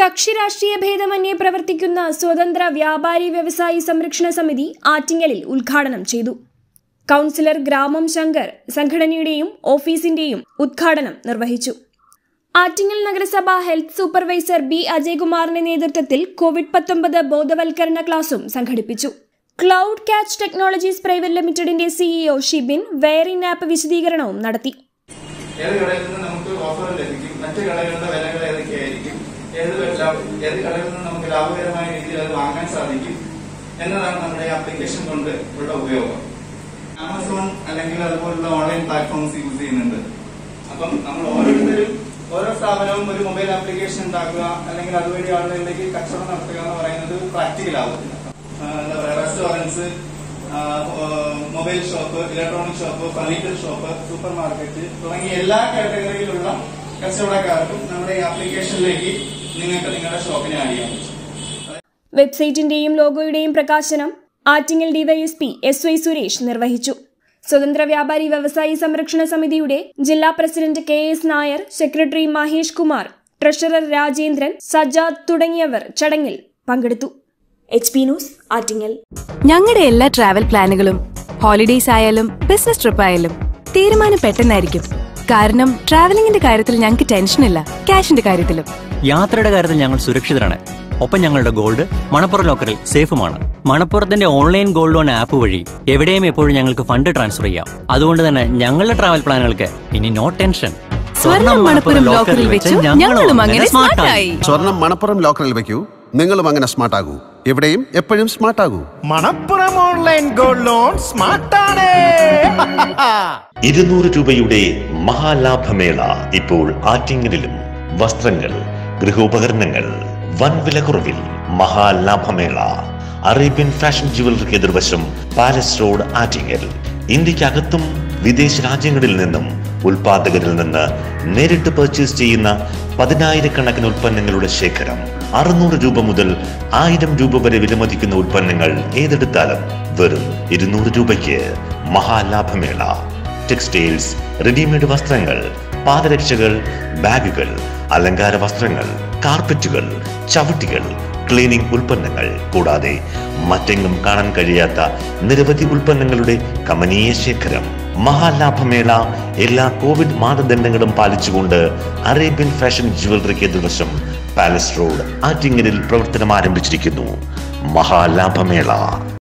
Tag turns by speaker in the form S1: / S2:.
S1: കക്ഷി രാഷ്ട്രീയ ഭേദമന്യേ പ്രവർത്തിക്കുന്ന സ്വതന്ത്ര വ്യാപാരി വ്യവസായി സംരക്ഷണ സമിതി ആറ്റിങ്ങലിൽ ഉദ്ഘാടനം ചെയ്തു കൗൺസിലർ ഗ്രാമം ശങ്കർ സംഘടനയുടെയും ഓഫീസിന്റെയും ഉദ്ഘാടനം നിർവഹിച്ചു ആറ്റിങ്ങൽ നഗരസഭ ഹെൽത്ത് സൂപ്പർവൈസർ ബി അജയ്കുമാറിന്റെ നേതൃത്വത്തിൽ കോവിഡ് പത്തൊമ്പത് ബോധവൽക്കരണ ക്ലാസും സംഘടിപ്പിച്ചു ക്ലൗഡ് ക്യാച്ച് ടെക്നോളജീസ് പ്രൈവറ്റ് ലിമിറ്റഡിന്റെ സിഇഒ ഷിബിൻ വെയറിംഗ് ആപ്പ് വിശദീകരണവും നടത്തി
S2: ഏത് കടയിൽ നിന്ന് നമുക്ക് ഓഫർ ലഭിക്കും മറ്റ് കടകളുടെ വിലകൾ ഏതൊക്കെയായിരിക്കും ഏത് ലാഭ- ഏത് കടയിൽ നിന്ന് നമുക്ക് ലാഭകരമായ രീതിയിൽ അത് വാങ്ങാൻ സാധിക്കും എന്നതാണ് നമ്മുടെ ഈ ആപ്ലിക്കേഷൻ കൊണ്ട് ഉള്ള ഉപയോഗം ആമസോൺ അല്ലെങ്കിൽ അതുപോലുള്ള ഓൺലൈൻ പ്ലാറ്റ്ഫോംസ് യൂസ് ചെയ്യുന്നുണ്ട് അപ്പം നമ്മൾ ഓരോരുത്തരും ഓരോ സ്ഥാപനവും ഒരു മൊബൈൽ ആപ്ലിക്കേഷൻ ഉണ്ടാക്കുക അല്ലെങ്കിൽ അതുവഴി ആളുകളിലേക്ക് കച്ചവടം നടത്തുക എന്ന് പറയുന്നത് പ്രാക്ടിക്കൽ ആവുന്നില്ല ആ, എന്താ പറയുക restaurants mobile shop electronic shop furniture shop super market തുടങ്ങിയ എല്ലാ കാറ്റഗറിയിലുള്ള കച്ചവടക്കാർക്കും നമ്മുടെ ഈ ആപ്ലിക്കേഷനിലേക്ക് നിങ്ങൾക്ക് നിങ്ങളുടെ ഷോപ്പിനെ ആഡ് ചെയ്യാൻ പറ്റും
S1: വെബ്സൈറ്റിന്റെയും ലോഗോയുടെയും പ്രകാശനം Attingal DYSP S Y Suresh നിർവഹിച്ചു സ്വതന്ത്ര വ്യാപാരി വ്യവസായി സംരക്ഷണ സമിതിയുടെ ജില്ലാ president K S Nair secretary Mahesh Kumar treasurer Rajendran Sajad തുടങ്ങിയവർ ചടങ്ങിൽ പങ്കെടുത്തു എച്ച് പി ന്യൂസ് ആറ്റിങ്ങൽ
S3: ഞങ്ങളുടെ എല്ലാ ട്രാവൽ പ്ലാനുകളും ഹോളിഡേയ്സ് ആയാലും ബിസിനസ് ട്രിപ്പ് ആയാലും തീരുമാനം പെട്ടെന്നായിരിക്കും കാരണം ട്രാവലിംഗിന്റെ കാര്യത്തിൽ ഞങ്ങൾക്ക് ടെൻഷനില്ല ക്യാഷിന്റെ കാര്യത്തിലും
S4: യാത്രയുടെ കാര്യത്തിൽ ഞങ്ങൾ സുരക്ഷിതരാണ് ഒപ്പം ഞങ്ങളുടെ ഗോൾഡ് മണപ്പുറം ലോക്കറിൽ സേഫുമാണ് മണപ്പുറത്തിന്റെ ഓൺലൈൻ ഗോൾഡ് ലോൺ ആപ്പ് വഴി എവിടെയും എപ്പോഴും ഞങ്ങൾക്ക് ഫണ്ട് ട്രാൻസ്ഫർ ചെയ്യാം അതുകൊണ്ട് തന്നെ ഞങ്ങളുടെ ട്രാവൽ പ്ലാനുകൾക്ക് ഇനി നോ ടെൻഷൻ
S3: സ്വർണം മണപ്പുറം ലോക്കറിൽ വെച്ചു ഞങ്ങളും അങ്ങനെ സ്മാർട്ടായി
S5: സ്വർണം മണപ്പുറം ലോക്കറിൽ വെക്കൂ നിങ്ങളും അങ്ങനെ സ്മാർട്ട് ആകൂ എവിടെയും എപ്പോഴും സ്മാർട്ട് ആകൂ
S6: മണപ്പുറം ഓൺലൈൻ ഗോൾഡ് ലോൺ സ്മാർട്ടാണ്
S7: ഇരുന്നൂറ് രൂപയുടെ മഹാലാഭമേള ഇപ്പോൾ ആറ്റിങ്ങലിലും വസ്ത്രങ്ങൾ ഗൃഹോപകരണങ്ങൾ വൻ വിലക്കുറവിൽ മഹാലാഭമേള അറേബ്യൻ ഫാഷൻ ജുവലറിക്ക് എതിർവശം പാലസ് റോഡ് ആറ്റിങ്ങൽ ഇന്ത്യക്കകത്തും വിദേശ രാജ്യങ്ങളിൽ നിന്നും ഉൽപാദകരിൽ നിന്ന് നേരിട്ട് പർച്ചേസ് ചെയ്യുന്ന പതിനായിരക്കണക്കിന് ഉൽപ്പന്നങ്ങളുടെ ശേഖരം അറുന്നൂറ് രൂപ മുതൽ ആയിരം രൂപ വരെ വിലമതിക്കുന്ന ഉൽപ്പന്നങ്ങൾ ഏതെടുത്താലും വെറും ഇരുന്നൂറ് രൂപയ്ക്ക് മഹാലാഭമേള ടെക്സ്റ്റൈൽസ് റെഡിമെയ്ഡ് വസ്ത്രങ്ങൾ പാദരക്ഷകൾ ബാഗുകൾ അലങ്കാര വസ്ത്രങ്ങൾ കാർപ്പറ്റുകൾ ചവിട്ടികൾ ക്ലീനിംഗ് ഉൽപ്പന്നങ്ങൾ കൂടാതെ മറ്റെങ്ങും കാണാൻ കഴിയാത്ത നിരവധി ഉൽപ്പന്നങ്ങളുടെ കമനീയ ശേഖരം മഹാലാഭമേള എല്ലാ കോവിഡ് മാനദണ്ഡങ്ങളും പാലിച്ചുകൊണ്ട് അറേബ്യൻ ഫാഷൻ ജുവലറിക്ക് എതിർവശം പാലസ് റോഡ് ആറ്റിങ്ങലിൽ പ്രവർത്തനം ആരംഭിച്ചിരിക്കുന്നു മഹാലാഭമേള